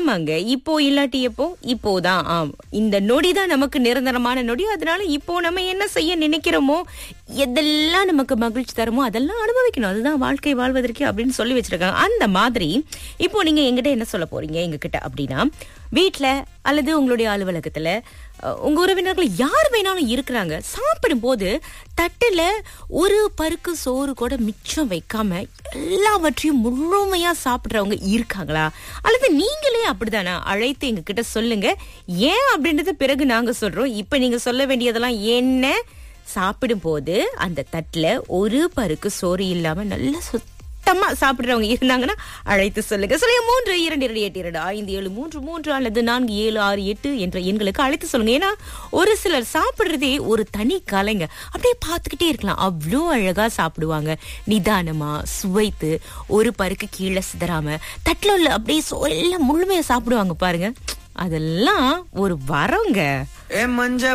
ஆமாங்க இப்போ இல்லாட்டி எப்போ இப்போதான் ஆம் இந்த நொடி தான் நமக்கு நிரந்தரமான நொடி அதனால இப்போ நம்ம என்ன செய்ய நினைக்கிறோமோ எதெல்லாம் நமக்கு மகிழ்ச்சி தருமோ அதெல்லாம் அனுபவிக்கணும் அதுதான் வாழ்க்கை வாழ்வதற்கு அப்படின்னு சொல்லி வச்சிருக்காங்க அந்த மாதிரி இப்போ நீங்க எங்கிட்ட என்ன சொல்ல போறீங்க எங்க கிட்ட அப்படின்னா வீட்ல அல்லது உங்களுடைய அலுவலகத்துல அஹ், உங்க உறவினர்கள் யார் வேணாலும் இருக்கிறாங்க சாப்பிடும் போது தட்டுல ஒரு பருக்கு சோறு கூட மிச்சம் வைக்காம எல்லாவற்றையும் முழுமையா சாப்பிடுறவங்க இருக்காங்களா அல்லது நீங்களே அப்படிதானா அழைத்து எங்க கிட்ட சொல்லுங்க ஏன் அப்படின்றத பிறகு நாங்க சொல்றோம் இப்ப நீங்க சொல்ல வேண்டியதெல்லாம் என்ன சாப்பிடும் போது அந்த தட்டுல ஒரு பருக்கு சோறு இல்லாம நல்ல சுத்தமா சாப்பிடுறவங்க இருந்தாங்கன்னா அழைத்து சொல்லுங்க சொல்லுங்க மூன்று இரண்டு இரண்டு எட்டு இரண்டு ஐந்து ஏழு மூன்று மூன்று அல்லது நான்கு ஏழு ஆறு எட்டு என்ற எண்களுக்கு அழைத்து சொல்லுங்க ஏன்னா ஒரு சிலர் சாப்பிடுறதே ஒரு தனி கலைங்க அப்படியே பார்த்துக்கிட்டே இருக்கலாம் அவ்வளோ அழகா சாப்பிடுவாங்க நிதானமா சுவைத்து ஒரு பருக்கு கீழே சிதறாம தட்டுல உள்ள அப்படியே சோ எல்லாம் முழுமையா சாப்பிடுவாங்க பாருங்க அதெல்லாம் ஒரு வரங்க ஏ மஞ்ச